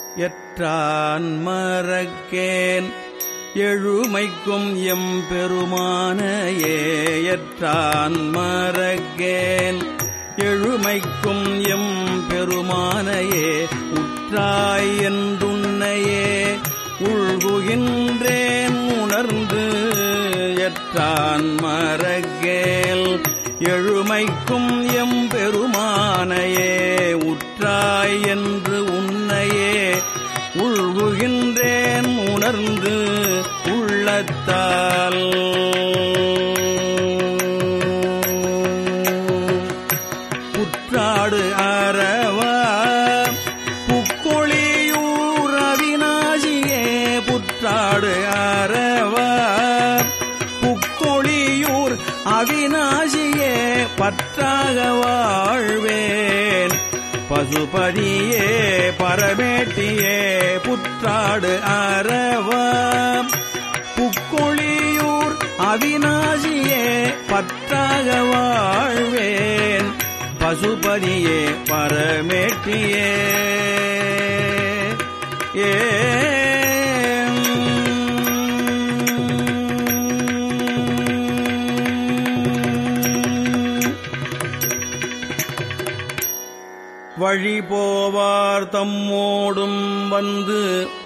எற்றான் மறக்கேன் எழுமைக்கும் M பெருமானையே எற்றான் மறக்கேன் எழுமைக்கும் M பெருமானையே உற்றாய் என்றுன்னையே உள்குகின்றேன் உணர்ந்து எற்றான் மறக்கேல் எழுமைக்கும் M பெருமானையே உற்றாய் என்று உன்னையே உள்குகின்றேன் உணர்ந்து உள்ளத்தால் புற்றாடு அறவா புக்கொழியூர் அவிநாசியே புற்றாடு அறவா புக்கொழியூர் அவிநாசியே பற்றாக வாழ்வேன் பசுபதியே பரமேட்டியே புற்றாடு அறவா புக்கொழியூர் அவிநாசியே பற்றாக வாழ்வேன் பசுபதியே பரமேட்டியே ஏ வழி போவார் தம்மோடும் வந்து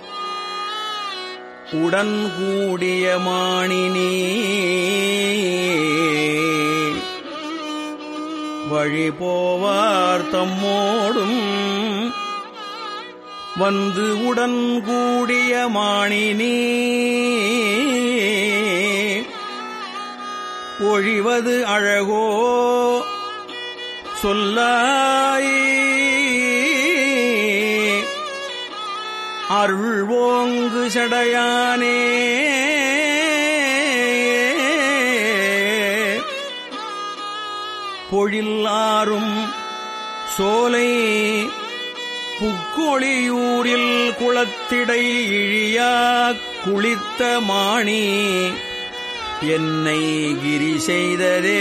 உடன் கூடிய மாணினி வழி போவார் தம்மோடும் வந்து உடன் கூடிய மாணினி ஒழிவது அழகோ சொல்லாய் அருள் ஓங்கு சடையானே பொழில்லாரும் சோலை புக்கொழியூரில் குளத்திடை இழியா குளித்த மாணி என்னை கிரி செய்ததே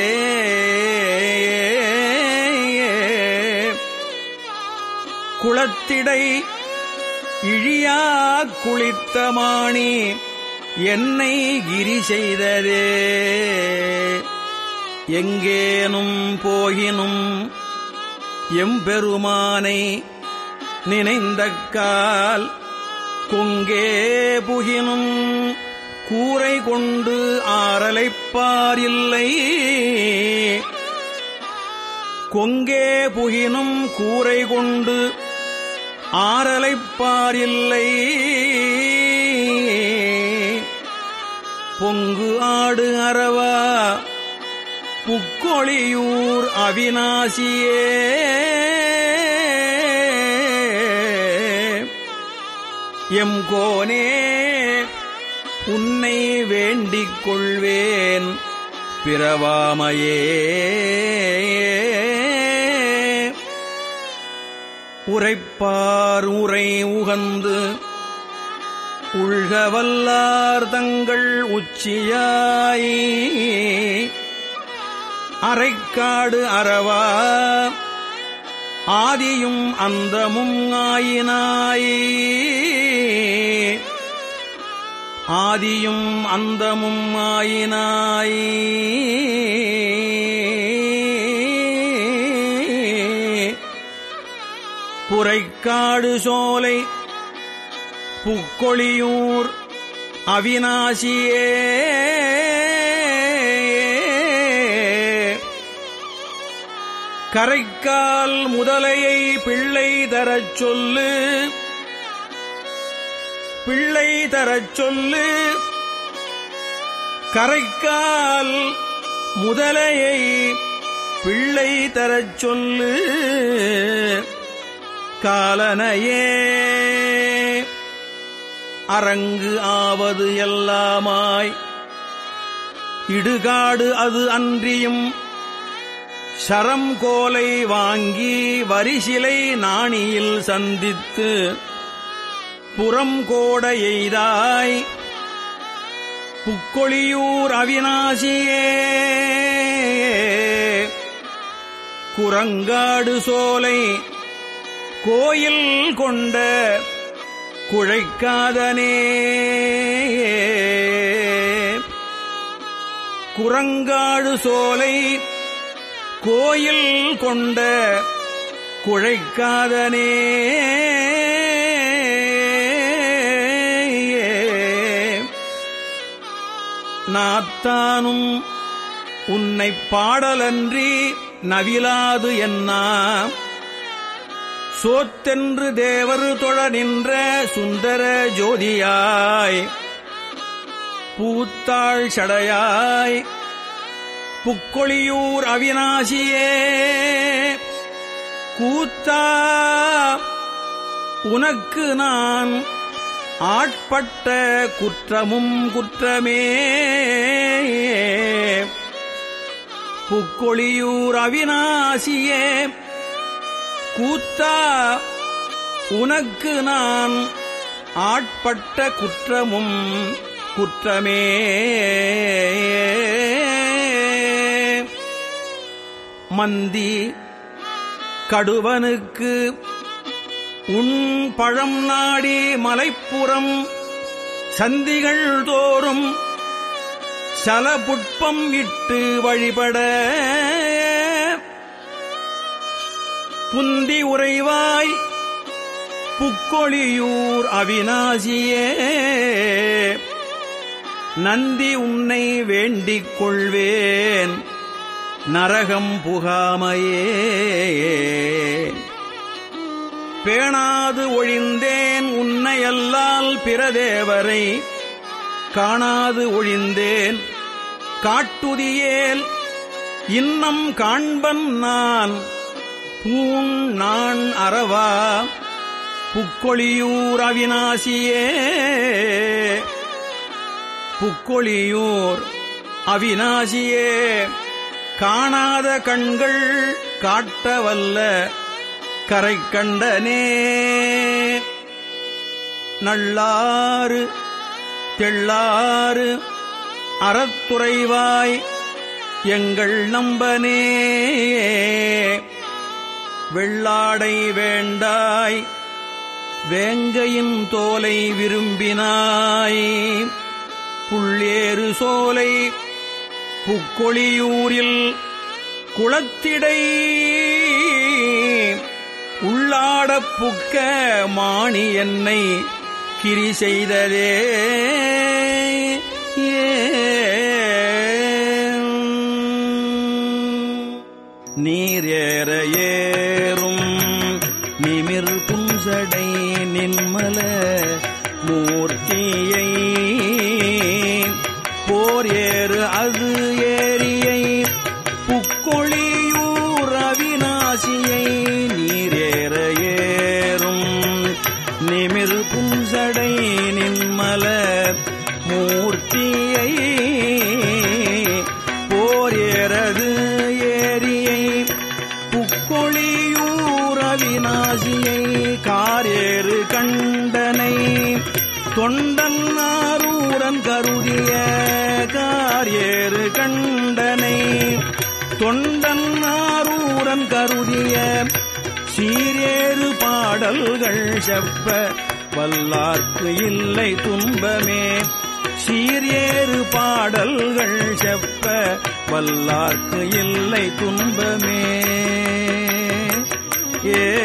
குளத்திடை இழியா குளித்த மாணி என்னை கிரி செய்ததே எங்கேனும் போகினும் எம்பெருமானை நினைந்தக்கால் கொங்கே புகினும் கூரை கொண்டு ஆரலைப்பார் இல்லை கொங்கே புகினும் கூரை கொண்டு ஆரலைப்பார் இல்லை பொங்கு ஆடு அரவா புக்கொழியூர் அவிநாசியே எம் கோனே உன்னை வேண்டிக் கொள்வேன் பிறவாமையே உரைப்பார் உரை உகந்து உள்கவல்லார் தங்கள் உச்சியாய் அரைக்காடு அறவா ஆதியும் அந்தமும் ஆயினாய் ஆதியும் அந்தமும் ஆயினாய் புரைக்காடு சோலை புக்கொழியூர் அவிநாசியே கரைக்கால் முதலையை பிள்ளை தரச் சொல்லு பிள்ளை தரச் சொல்லு கரைக்கால் முதலையை பிள்ளை தரச் சொல்லு காலனையே அரங்கு ஆவது எல்லாமாய் இடுகாடு அது அன்றியும் சரம் கோலை வாங்கி வரிசிலை நாணியில் சந்தித்து புறம் கோட எய்தாய் புக்கொழியூர் அவிநாசியே குரங்காடு சோலை கோயில் கொண்ட குழைக்காதனே குரங்காடு சோலை கோயில் கொண்ட குழைக்காதனே நாத்தானும் உன்னை பாடலன்றி நவிலாது என்னா சோத்தென்று தேவர் தொழ நின்ற சுந்தர ஜோதியாய் பூத்தாள் சடையாய் புக்கொழியூர் அவிநாசியே கூத்தா உனக்கு நான் ஆட்பட்ட குற்றமும் குற்றமே புக்கொழியூர் அவிநாசியே கூத்தா உனக்கு நான் ஆட்பட்ட குற்றமும் குற்றமே மந்தி கடுவனுக்கு உன் பழம் நாடி மலைப்புறம் சந்திகள் தோறும் சலபுட்பம் இட்டு வழிபட புந்தி உறைவாய் புக்கொழியூர் அவிநாசியே நந்தி உன்னை வேண்டிக் கொள்வேன் நரகம் புகாமையே பேணாது ஒழிந்தேன் உன்னையல்லால் பிரதேவரை காணாது ஒழிந்தேன் காட்டுதியேல் இன்னம் காண்பன் நான் பூண் நான் அறவா புக்கொழியூர் அவிநாசியே புக்கொழியூர் அவிநாசியே காணாத கண்கள் காட்டவல்ல கரை கண்டனே நல்லாறு தெள்ளாறு அறத்துறைவாய் எங்கள் நம்பனே வெள்ளாடை வேண்டாய் வேங்கையின் தோலை விரும்பினாய் புள்ளேறு சோலை புக்கொழியூரில் குளத்திடை உள்ளாடப் புக்க மாணி என்னை கிரி செய்ததே நீரேற ஏறும் நிமிர் புஞ்சடை நின்மல மூர்த்தியை போர் ஏறு அது ஏரியை புக்கொழியூர் அவிநாசியை நீரேற ஏறும் நிமிர் புஞ்சடை நின்மல மூர்த்தியை போர் ஏறது ஏரியை புக்கொழியூர் அவிநாசியை காரேறு கண்டனை தொண்டன் ஆரூரன் கருதிய காரேறு கண்டனை தொண்டன் ஆரூரன் கருதிய சீரேறு பாடல்கள் செப்ப வல்லார்க்கு இல்லை துன்பமே சீரேறு பாடல்கள் செப்ப வல்லார்க்கு இல்லை துன்பமே ஏ